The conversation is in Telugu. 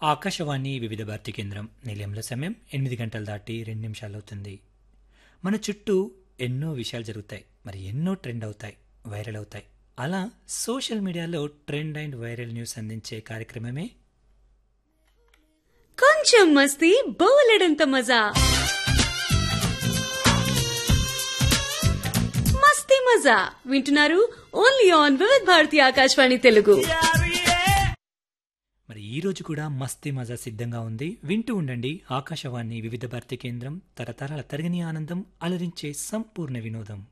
ఆకాశవాణి వివిధ భారతి కేంద్రం నిలయంలో సమయం ఎనిమిది గంటలు దాటి రెండు నిమిషాలు అవుతుంది మన చుట్టూ ఎన్నో విషయాలు జరుగుతాయి మరి ఎన్నో ట్రెండ్ అవుతాయి వైరల్ అవుతాయి అలా సోషల్ మీడియాలో ట్రెండ్ అండ్ వైరల్ న్యూస్ అందించే కార్యక్రమమే కొంచెం మస్తీ బోలెడంత మజా మస్తీ మజా వింటున్నారు ఓన్లీ ఆన్ వివిధ భారతి ఆకాశవాణి తెలుగు మరి ఈ రోజు కూడా మస్తీ మజా సిద్ధంగా ఉంది వింటూ ఉండండి ఆకాశవాణి వివిధ భారతి కేంద్రం తరతరాల తరగని ఆనందం అలరించే సంపూర్ణ వినోదం